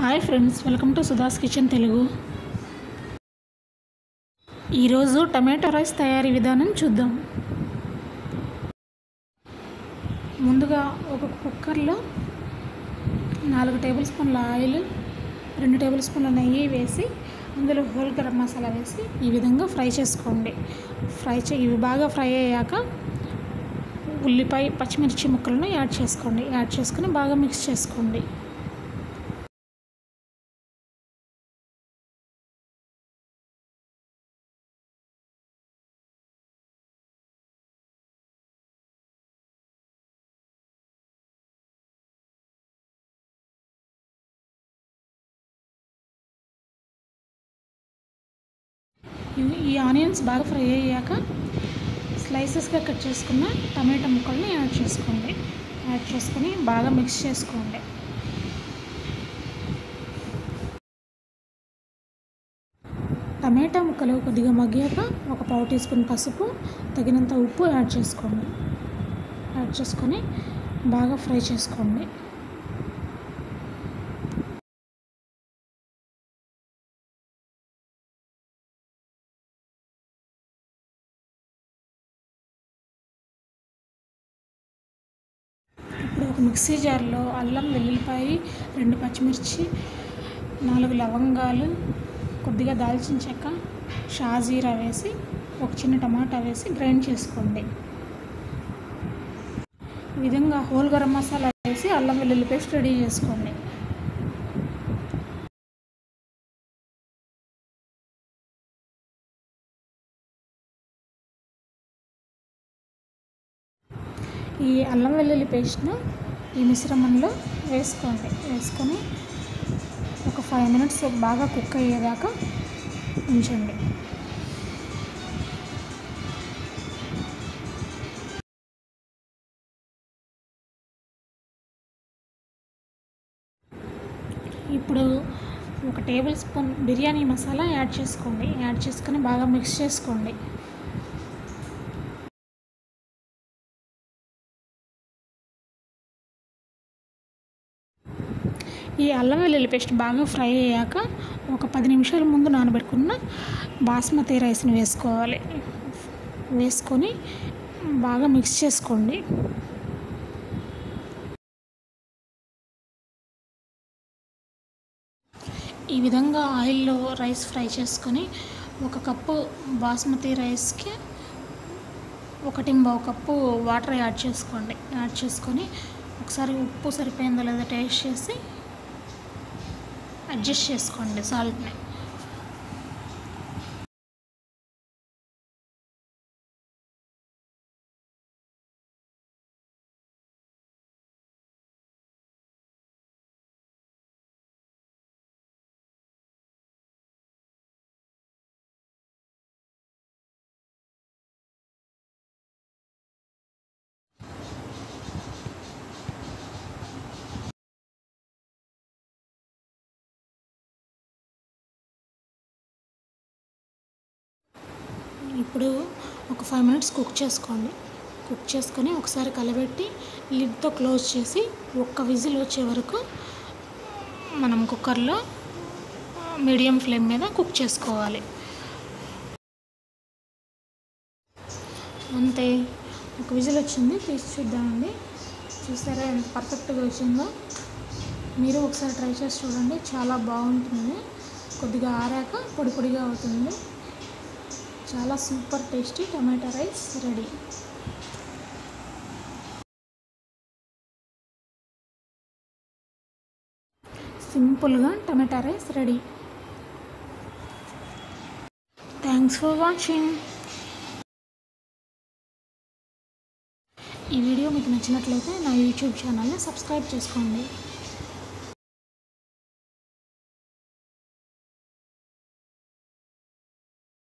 hi friends welcome to Sudha's kitchen Telugu ఈరోజు tomato rice తయారీ విధానం చూద్దాం ముందుగా ఒక కుక్కర్లో నాలుగు టేబుల్ స్పూన్ల ఆయిల్ రెండు టేబుల్ స్పూన్ల నెయ్యి వేసి అందులో హోల్ గరం మసాలా వేసి ఈ విధంగా ఫ్రై చేసుకోండి ఫ్రై చే ఇవి బాగా ఫ్రై అయ్యాక ఉల్లిపాయ పచ్చిమిర్చి ముక్కలను యాడ్ చేసుకోండి యాడ్ చేసుకుని బాగా మిక్స్ చేసుకోండి ఇవి ఈ ఆనియన్స్ బాగా ఫ్రై అయ్యాక స్లైసెస్గా కట్ చేసుకున్న టమాటా ముక్కల్ని యాడ్ చేసుకోండి యాడ్ చేసుకొని బాగా మిక్స్ చేసుకోండి టమాటా ముక్కలు కొద్దిగా మగ్గాక ఒక పావు టీ స్పూన్ పసుపు తగినంత ఉప్పు యాడ్ చేసుకోండి యాడ్ చేసుకొని బాగా ఫ్రై చేసుకోండి ఇప్పుడు ఒక మిక్సీ జార్లో అల్లం వెల్లుల్లిపాయ రెండు పచ్చిమిర్చి నాలుగు లవంగాలు కొద్దిగా దాల్చిన చెక్క షాజీరా వేసి ఒక చిన్న టమాటా వేసి గ్రైండ్ చేసుకోండి ఈ విధంగా హోల్ గరం మసాలా వేసి అల్లం వెల్లుల్లి పేస్ట్ రెడీ చేసుకోండి ఈ అల్లం వెల్లుల్లి పేస్ట్ను ఈ మిశ్రమంలో వేసుకోండి వేసుకొని ఒక ఫైవ్ మినిట్స్ బాగా కుక్ అయ్యేదాకా ఉంచండి ఇప్పుడు ఒక tablespoon biryani masala add చేసుకోండి యాడ్ చేసుకొని బాగా మిక్స్ చేసుకోండి ఈ అల్లం వెల్లుల్లి పేస్ట్ బాగా ఫ్రై అయ్యాక ఒక పది నిమిషాల ముందు నానబెట్టుకున్న బాస్మతి రైస్ని వేసుకోవాలి వేసుకొని బాగా మిక్స్ చేసుకోండి ఈ విధంగా ఆయిల్లో రైస్ ఫ్రై చేసుకొని ఒక కప్పు బాస్మతి రైస్కి ఒకటి పావు కప్పు వాటర్ యాడ్ చేసుకోండి యాడ్ చేసుకొని ఒకసారి ఉప్పు సరిపోయిందో లేదో టేస్ట్ చేసి అడ్జస్ట్ చేసుకోండి సాల్ట్ని ఇప్పుడు ఒక ఫైవ్ మినిట్స్ కుక్ చేసుకోండి కుక్ చేసుకొని ఒకసారి కలబెట్టి లిడ్తో క్లోజ్ చేసి ఒక్క విజిల్ వచ్చే వరకు మనం కుక్కర్లో మీడియం ఫ్లేమ్ మీద కుక్ చేసుకోవాలి అంతే ఒక విజిల్ వచ్చింది తీసి చూద్దామండి చూసారా ఎంత పర్ఫెక్ట్గా వచ్చిందో మీరు ఒకసారి ట్రై చేసి చూడండి చాలా బాగుంటుంది కొద్దిగా ఆరాక పొడి పొడిగా అవుతుంది చాలా super tasty tomato rice ready సింపుల్గా tomato rice ready thanks for watching ఈ వీడియో మీకు నచ్చినట్లయితే నా యూట్యూబ్ ఛానల్ని సబ్స్క్రైబ్ చేసుకోండి